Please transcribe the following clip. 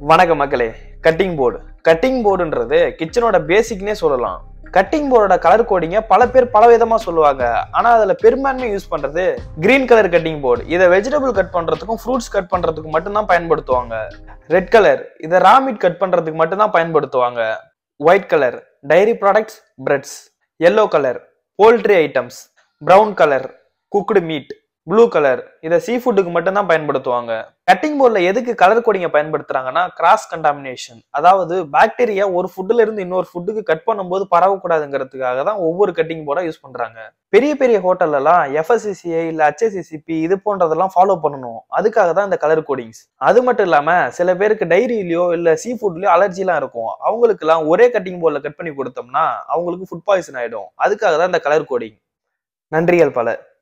வணக்கம் மக்களே cutting board cutting போர்டுன்றது கிச்சனோட பேசிக்னே சொல்லலாம் கட்டிங் போர்டோட கலர் கோடிங்க பல பேர் பல விதமா சொல்லுவாங்க ஆனா அதுல பெரும்பான்மை யூஸ் பண்றது கிரீன் கலர் கட்டிங் போர்டு இதை வெஜிடபிள் கட் பண்றதுக்கும் ஃப்ரூட்ஸ் கட் பண்றதுக்கும் மட்டும்தான் பயன்படுத்துவாங்க ரெட் கலர் இதை ரா மீட் கட் பண்றதுக்கு மட்டும்தான் பயன்படுத்துவாங்க white colour dairy products breads yellow colour poultry items brown colour cooked meat blue colour இதை சீ ஃபுட்டுக்கு மட்டும்தான் பயன்படுத்துவாங்க கட்டிங் போர்டில் எதுக்கு கலர் கோடிங்க பயன்படுத்துறாங்கன்னா கிராஸ் கண்டாமினேஷன் அதாவது பாக்டீரியா ஒரு ஃபுட்டுல இருந்து இன்னொரு ஃபுட்டுக்கு கட் பண்ணும்போது பரவக்கூடாதுங்கிறதுக்காக தான் ஒவ்வொரு கட்டிங் போர்டா யூஸ் பண்றாங்க பெரிய பெரிய ஹோட்டல்லலாம் எஃப்எஸ்சிசிஐ இல்ல ஹெச்எஸ்சிசிபி இது போன்றதெல்லாம் ஃபாலோ பண்ணணும் அதுக்காக தான் இந்த கலர் கோடிங்ஸ் அது மட்டும் இல்லாம சில பேருக்கு டைரியிலயோ இல்ல சீ ஃபுட்லயோ அலர்ஜிலாம் இருக்கும் அவங்களுக்குலாம் ஒரே கட்டிங் போர்டில் கட் பண்ணி கொடுத்தோம்னா அவங்களுக்கு ஃபுட் பாய்சன் ஆயிடும் அதுக்காக தான் இந்த கலர் கோடிங் நன்றிகள் பல